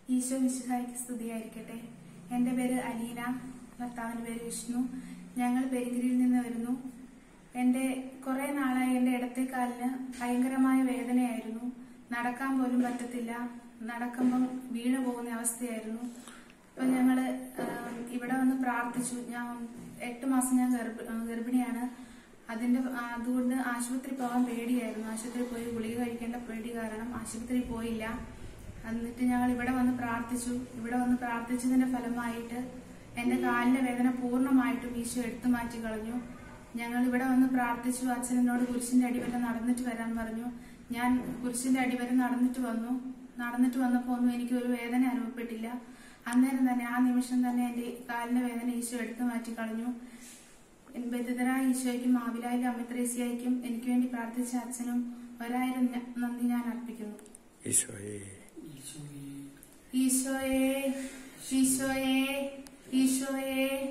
ഈശോ മിശിഹായ്ക്ക് സ്തുതിയായിരിക്കട്ടെ എൻ്റെ പേര് അലീന ഭർത്താവിൻ്റെ പേര് വിഷ്ണു ഞങ്ങൾ പെരിങ്കിരിയിൽ നിന്ന് വരുന്നു എൻ്റെ കുറെ നാളായി എൻ്റെ ഇടത്തെ കാലിന് ഭയങ്കരമായ വേദനയായിരുന്നു നടക്കാൻ പോലും പറ്റത്തില്ല നടക്കുമ്പം വീണു പോകുന്ന അവസ്ഥയായിരുന്നു അപ്പൊ ഞങ്ങള് ആം, ഇവിടെ വന്ന് പ്രാർത്ഥിച്ചു ഞാൻ എട്ട് മാസം ഞാൻ ഗർഭ ഗർഭിണിയാണ് അതിന്റെ ആ, അതുകൊണ്ട് ആശുപത്രി പോകാൻ പേടിയായിരുന്നു ആശുപത്രി പോയി ഗുളിക കഴിക്കേണ്ട പേടി കാരണം ആശുപത്രി പോയില്ല എന്നിട്ട് ഞങ്ങൾ ഇവിടെ വന്ന് പ്രാർത്ഥിച്ചു ഇവിടെ വന്ന് പ്രാർത്ഥിച്ചതിന്റെ ഫലമായിട്ട് എന്റെ കാലിന്റെ വേദന പൂർണ്ണമായിട്ടും ഈശോ എടുത്തു മാറ്റി കളഞ്ഞു ഞങ്ങൾ ഇവിടെ വന്ന് പ്രാർത്ഥിച്ചു അച്ഛൻ എന്നോട് കുരിശിന്റെ അടിവരെ നടന്നിട്ട് വരാൻ പറഞ്ഞു ഞാൻ കുരിശിന്റെ അടിവരെ നടന്നിട്ട് വന്നു നടന്നിട്ട് വന്നപ്പോ ഒന്നും എനിക്ക് ഒരു വേദന അനുഭവപ്പെട്ടില്ല അന്നേരം തന്നെ ആ നിമിഷം തന്നെ എന്റെ കാലിന്റെ വേദന ഈശോ എടുത്തു മാറ്റി കളഞ്ഞു ബന്ധിതരായ ഈശോയ്ക്കും മാവിലായാലും അമിത്രേസിയായിക്കും എനിക്ക് വേണ്ടി പ്രാർത്ഥിച്ച അച്ഛനും ഒരായിരം ഞ- നന്ദി ഞാൻ അർപ്പിക്കുന്നു ഈശോയെ ഈശോയെ ഈശോയെ ഈശോയെ